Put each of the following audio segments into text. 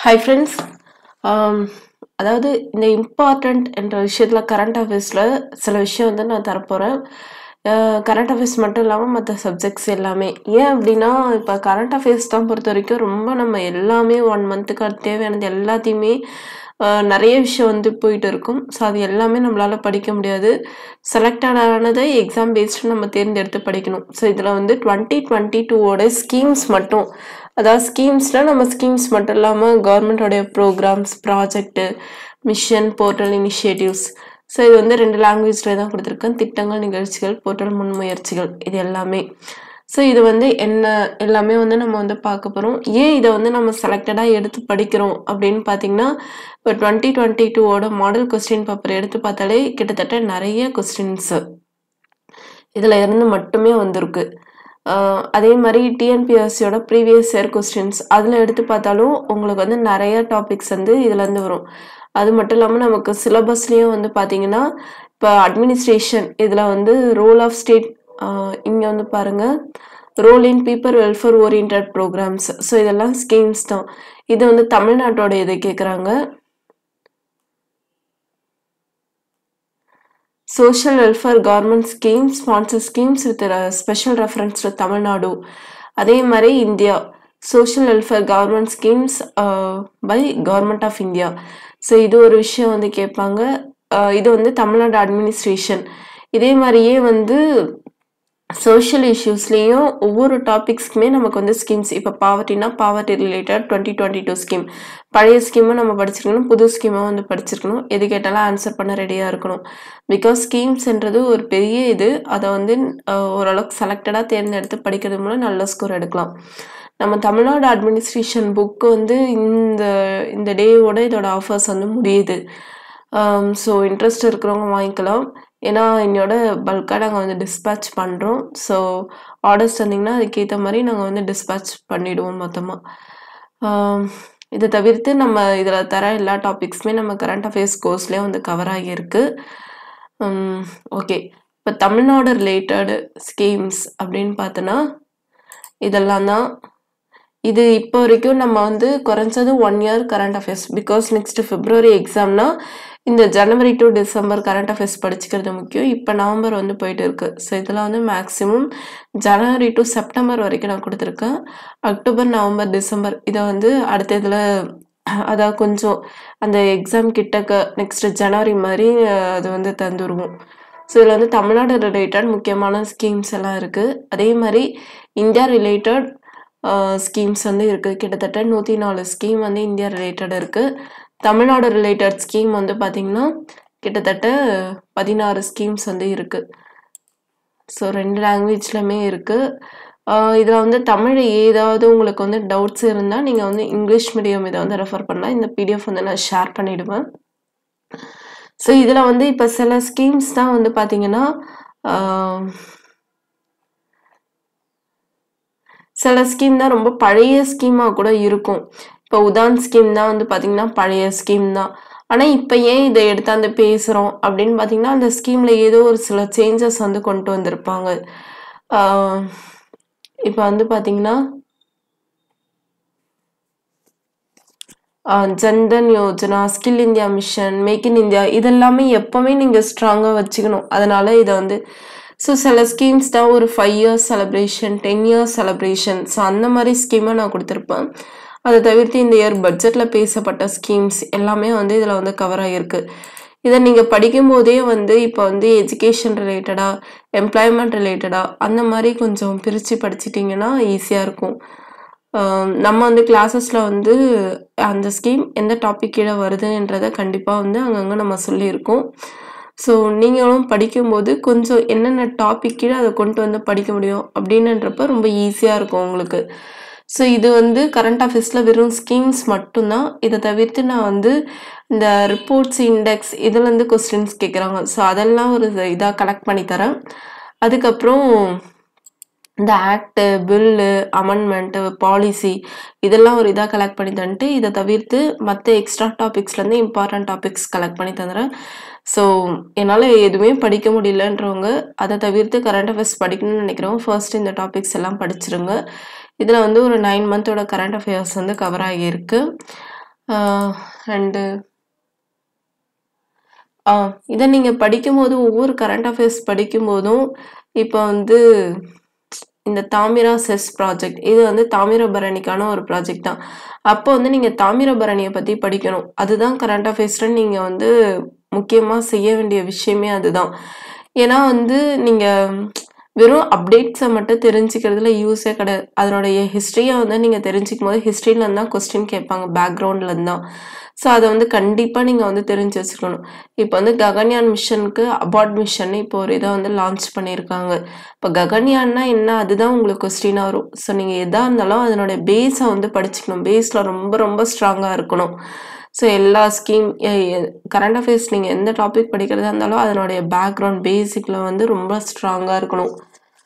Hi friends அதாவது இந்த important என்ற விஷயத்தில் கரண்ட் அஃபேர்ஸில் சில விஷயம் வந்து நான் தரப்போகிறேன் கரண்ட் அஃபேர்ஸ் மட்டும் இல்லாமல் மற்ற சப்ஜெக்ட்ஸ் எல்லாமே ஏன் அப்படின்னா இப்போ கரண்ட் அஃபேர்ஸ் தான் பொறுத்த வரைக்கும் ரொம்ப நம்ம எல்லாமே ஒன் மந்த்துக்கு அது தேவையானது எல்லாத்தையுமே அஹ், நிறைய விஷயம் வந்து போயிட்டு இருக்கும் ஸோ அது எல்லாமே நம்மளால் படிக்க முடியாது செலக்டட் ஆனதை எக்ஸாம் பேஸ்டு நம்ம தேர்ந்தெடுத்து படிக்கணும் ஸோ இதில் வந்து டுவெண்ட்டி டுவெண்ட்டி டூவோட ஸ்கீம்ஸ் மட்டும் அதாவது ஸ்கீம்ஸ்னால் நம்ம ஸ்கீம்ஸ் மட்டும் இல்லாமல் கவர்மெண்ட்டோடைய programmes project mission portal initiatives so இது வந்து ரெண்டு லாங்குவேஜில் தான் கொடுத்துருக்கேன் திட்டங்கள் நிகழ்ச்சிகள் போர்ட்டல் முன்முயற்சிகள் இது எல்லாமே ஸோ இது வந்து என்ன எல்லாமே வந்து நம்ம வந்து பார்க்க போகிறோம் ஏன் இதை வந்து நம்ம செலக்டடாக எடுத்து படிக்கிறோம் அப்படின்னு பார்த்தீங்கன்னா இப்போ டுவெண்ட்டி டுவெண்ட்டி டூவோட மாடல் கொஸ்டின் பேப்பர் எடுத்து பார்த்தாலே கிட்டத்தட்ட நிறைய கொஸ்டின்ஸு இதில் இருந்து மட்டுமே வந்திருக்கு ஆஹ் அதே மாதிரி டிஎன்பிஎஸ்சியோட ப்ரீவியஸ் இயர் கொஸ்டின்ஸ் அதில் எடுத்து பார்த்தாலும் உங்களுக்கு வந்து நிறைய டாபிக்ஸ் வந்து இதுலேருந்து வரும் அது மட்டும் இல்லாமல் நமக்கு சிலபஸ்லேயும் வந்து பார்த்தீங்கன்னா இப்போ அட்மினிஸ்ட்ரேஷன் இதில் வந்து ரோல் ஆஃப் ஸ்டேட் இங்கே வந்து பாருங்கள் role in people welfare orient programmes so இதெல்லாம் ஸ்கீம்ஸ் தான் இது வந்து தமிழ்நாட்டோட இது கேட்குறாங்க social welfare government schemes sponsor schemes with a special reference to Tamil Nadu அதே மாதிரி India social welfare government schemes by government of India so இது ஒரு விஷயம் வந்து கேட்பாங்க அஹ் இது வந்து தமிழ்நாடு அட்மினிஸ்ட்ரேஷன் இதே மாதிரியே வந்து சோஷியல் இஷ்யூஸ்லேயும் ஒவ்வொரு டாபிக்ஸ்க்குமே நமக்கு வந்து ஸ்கீம்ஸ் இப்போ பாவர்ட்டினா poverty related twenty twenty two scheme பழைய ஸ்கீமை நம்ம படிச்சிருக்கணும் புது ஸ்கீமாக வந்து படிச்சிருக்கணும் எது கேட்டாலும் ஆன்சர் பண்ண ரெடியாக இருக்கணும் பிகாஸ் ஸ்கீம்ஸ்ன்றது ஒரு பெரிய இது அதை வந்து அஹ், ஓரளவுக்கு செலக்டடாக தேர்ந்தெடுத்து படிக்கிறது மூலம் நல்ல ஸ்கோர் எடுக்கலாம் நம்ம தமிழ்நாடு அட்மினிஸ்ட்ரேஷன் புக்கு வந்து இந்த இந்த டேவோட இதோட ஆஃபர்ஸ் வந்து முடியுது ஸோ இன்ட்ரெஸ்ட் இருக்கிறவங்க வாங்கிக்கலாம் ஏன்னா என்னோட பல்காக நாங்கள் வந்து டிஸ்பேட்ச் பண்ணுறோம் ஸோ ஆர்டர்ஸ் தந்தீங்கன்னா அதுக்கேற்ற மாதிரி நாங்கள் வந்து டிஸ்பேட்ச் பண்ணிவிடுவோம் மொத்தமாக இதை தவிர்த்து நம்ம இதில் தர எல்லா டாபிக்ஸுமே நம்ம கரண்ட் அஃபேர்ஸ் கோர்ஸ்லேயே வந்து கவர் ஆகியிருக்கு ஓகே இப்போ தமிழ்நாடு ரிலேட்டடு ஸ்கீம்ஸ் அப்படின்னு பார்த்தோன்னா இதெல்லாம் தான் இது இப்போ வரைக்கும் நம்ம வந்து குறைஞ்சது one year current affairs because next February எக்ஸாம்னா இந்த January to December current affairs படிச்சுக்கிறது முக்கியம் இப்போ நவம்பர் வந்து போயிட்டு இருக்கு ஸோ இதெல்லாம் வந்து மேக்ஸிமம் ஜனவரி டு செப்டம்பர் வரைக்கும் நான் கொடுத்துருக்கேன் அக்டோபர் நவம்பர் டிசம்பர் இதை வந்து அடுத்த இதில் அதாவது கொஞ்சம் அந்த எக்ஸாம் கிட்டக்க நெக்ஸ்ட் ஜனவரி மாதிரி அஹ், அது வந்து தந்துருவோம் ஸோ இதில் வந்து தமிழ்நாடு ரிலேட்டட் முக்கியமான ஸ்கீம்ஸ் எல்லாம் இருக்குது அதே மாதிரி இந்தியா ரிலேட்டட் ஸ்கீம்ஸ் வந்து இருக்குது கிட்டத்தட்ட நூற்றி நாலு ஸ்கீம் வந்து இந்தியா ரிலேட்டட் இருக்குது தமிழ்நாடு ரிலேட்டட் ஸ்கீம் வந்து பார்த்திங்கன்னா கிட்டத்தட்ட பதினாறு ஸ்கீம்ஸ் வந்து இருக்குது ஸோ ரெண்டு லாங்குவேஜ்லையுமே இருக்குது இதில் வந்து தமிழ் ஏதாவது உங்களுக்கு வந்து டவுட்ஸ் இருந்தால் நீங்கள் வந்து இங்கிலீஷ் மீடியம் இதை வந்து ரெஃபர் பண்ணலாம் இந்த பிடிஎஃப் வந்து நான் ஷேர் பண்ணிவிடுவேன் ஸோ இதில் வந்து இப்போ சில ஸ்கீம்ஸ் தான் வந்து பார்த்தீங்கன்னா ஆஹ், சில ஸ்கீம் தான் ரொம்ப பழைய ஸ்கீமாக கூட இருக்கும் இப்போ உதான் ஸ்கீம் தான் வந்து பார்த்தீங்கன்னா பழைய ஸ்கீம் தான் ஆனால் இப்போ ஏன் இதை எடுத்தாந்து பேசுகிறோம் அப்படின்னு பார்த்தீங்கன்னா அந்த ஸ்கீமில் ஏதோ ஒரு சில சேஞ்சஸ் வந்து கொண்டு வந்திருப்பாங்க இப்போ வந்து பார்த்தீங்கன்னா ஆஹ் Jan Dhan Yojana skill India mission make in India இதெல்லாமே எப்போவுமே நீங்கள் ஸ்ட்ராங்காக வச்சுக்கணும் அதனால இதை வந்து ஸோ சில ஸ்கீம்ஸ் தான் ஒரு five years celebration ten years celebration so அந்த மாதிரி ஸ்கீமை நான் கொடுத்துருப்பேன் அதை தவிர்த்து இந்த இயர் பட்ஜெட்டில் பேசப்பட்ட ஸ்கீம்ஸ் எல்லாமே வந்து இதில் வந்து கவர் ஆகிருக்கு இதை நீங்கள் படிக்கும்போதே வந்து இப்போ வந்து எஜுகேஷன் ரிலேட்டடாக எம்ப்ளாய்மெண்ட் ரிலேட்டடாக அந்த மாதிரி கொஞ்சம் பிரித்து படிச்சிட்டிங்கன்னா ஈஸியாக இருக்கும் ஆம், நம்ம வந்து கிளாஸஸில் வந்து அந்த ஸ்கீம் எந்த டாபிக் கீழே வருதுன்றதை கண்டிப்பாக வந்து அங்கங்கே நம்ம சொல்லியிருக்கோம் ஸோ நீங்களும் படிக்கும்போது கொஞ்சம் என்னென்ன டாபிக் கீழே அதை கொண்டு வந்து படிக்க முடியும் அப்படின்னுன்றப்ப ரொம்ப ஈஸியாக இருக்கும் உங்களுக்கு ஸோ இது வந்து கரண்ட் அஃபேர்ஸில் வெறும் ஸ்கீம்ஸ் மட்டும்தான் இதை தவிர்த்து நான் வந்து இந்த ரிப்போர்ட்ஸ் இண்டெக்ஸ் இதுலேருந்து கொஸ்டின்ஸ் கேட்குறாங்க ஸோ அதெல்லாம் ஒரு இதாக கலெக்ட் பண்ணி தரேன் அதுக்கப்புறம் இந்த ஆக்டு பில்லு அமெண்ட்மெண்ட்டு பாலிசி இதெல்லாம் ஒரு இதாக கலெக்ட் பண்ணி தந்துட்டு இதை தவிர்த்து மற்ற எக்ஸ்ட்ரா டாபிக்ஸ்லேருந்து இம்பார்ட்டன்ட் டாபிக்ஸ் கலெக்ட் பண்ணி தந்துடுறேன் ஸோ என்னால் எதுவுமே படிக்க முடியலன்றவங்க அதை தவிர்த்து கரண்ட் அஃபேர்ஸ் படிக்கணும்னு நினைக்கிறவங்க ஃபர்ஸ்ட் இந்த டாபிக்ஸ் எல்லாம் படிச்சிருங்க இதில் வந்து ஒரு நைன் மந்தோட கரண்ட் அஃபேர்ஸ் வந்து கவர் ஆகியிருக்கு அண்டு ஆ இத நீங்க படிக்கும்போது ஒவ்வொரு கரண்ட் அஃபேர்ஸ் படிக்கும்போதும், இப்ப வந்து இந்த தாமிரா செஸ் ப்ராஜெக்ட் இது வந்து தாமிரபரணிக்கான ஒரு ப்ராஜெக்ட் தான். அப்போ வந்து நீங்க தாமிரபரணிய பத்தி படிக்கணும். அதுதான் கரண்ட் அஃபேர்ஸ்ல நீங்க வந்து முக்கியமா செய்ய வேண்டிய விஷயமே அதுதான். ஏன்னா வந்து நீங்க வெறும் அப்டேட்ஸ மட்டும் தெரிஞ்சுக்கிறதுல யூஸே கிடையாது. அதனுடைய ஹிஸ்டரிய வந்து நீங்க தெரிஞ்சுக்கும்போது ஹிஸ்டரிலருந்து தான் கொஸ்டின் கேட்பாங்க. பேக்ரவுண்ட்லருந்து தான். ஸோ அத வந்து கண்டிப்பா நீங்க வந்து தெரிஞ்சு வச்சுக்கணும். இப்ப வந்து ககன்யான் மிஷனுக்கு அபார்ட் மிஷன் இப்போ ஒரு இத வந்து லான்ச் பண்ணியிருக்காங்க. இப்ப ககன்யான்னா என்ன? அதுதான் உங்களுக்கு கொஸ்டினா வரும். ஸோ நீங்க எதா இருந்தாலும் அதனுடைய பேஸ வந்து படிச்சுக்கணும். பேஸ்ல ரொம்ப ரொம்ப ஸ்ட்ராங்கா இருக்கணும். ஸோ எல்லா ஸ்கீம் எ எ கரண்ட் அஃபேர்ஸ் நீங்க எந்த டாபிக் படிக்கிறதா இருந்தாலும் அதனுடைய பேக்ரவுண்ட் பேசிக்ல வந்து ரொம்ப ஸ்ட்ராங்கா இருக்கணும்.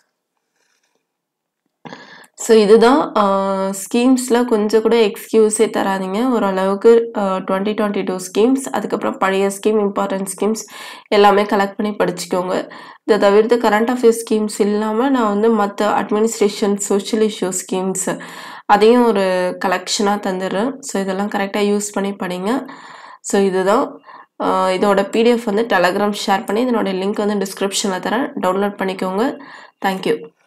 ஸோ இதுதான் அ ஸ்கீம்ஸ்ல கொஞ்சம் கூட எக்ஸ்கியூஸே தராதீங்க. ஓரளவுக்கு அ 2022 ஸ்கீம்ஸ், அதுக்கப்புறம் பழைய ஸ்கீம், இம்பார்ட்டன்ட் ஸ்கீம்ஸ் எல்லாமே கலெக்ட் பண்ணி படிச்சுக்கோங்க. இத தவிர்த்து கரண்ட் அஃபேர்ஸ் ஸ்கீம்ஸ் இல்லாம நான் வந்து மத்த அட்மினிஸ்ட்ரேஷன், சோஷியல் இஷ்யூ ஸ்கீம்ஸ் அதையும் ஒரு கலெக்ஷனா தந்துடுறேன். ஸோ இதெல்லாம் கரெக்ட்டா யூஸ் பண்ணி படிங்க. ஸோ இதுதான். அ இதோட பிடிஎஃப் வந்து டெலகிராம் ஷேர் பண்ணி இதனுடைய லிங்க் வந்து டிஸ்கிரிப்ஷன்ல தரேன். டவுன்லோட் பண்ணிக்கோங்க. Thank you.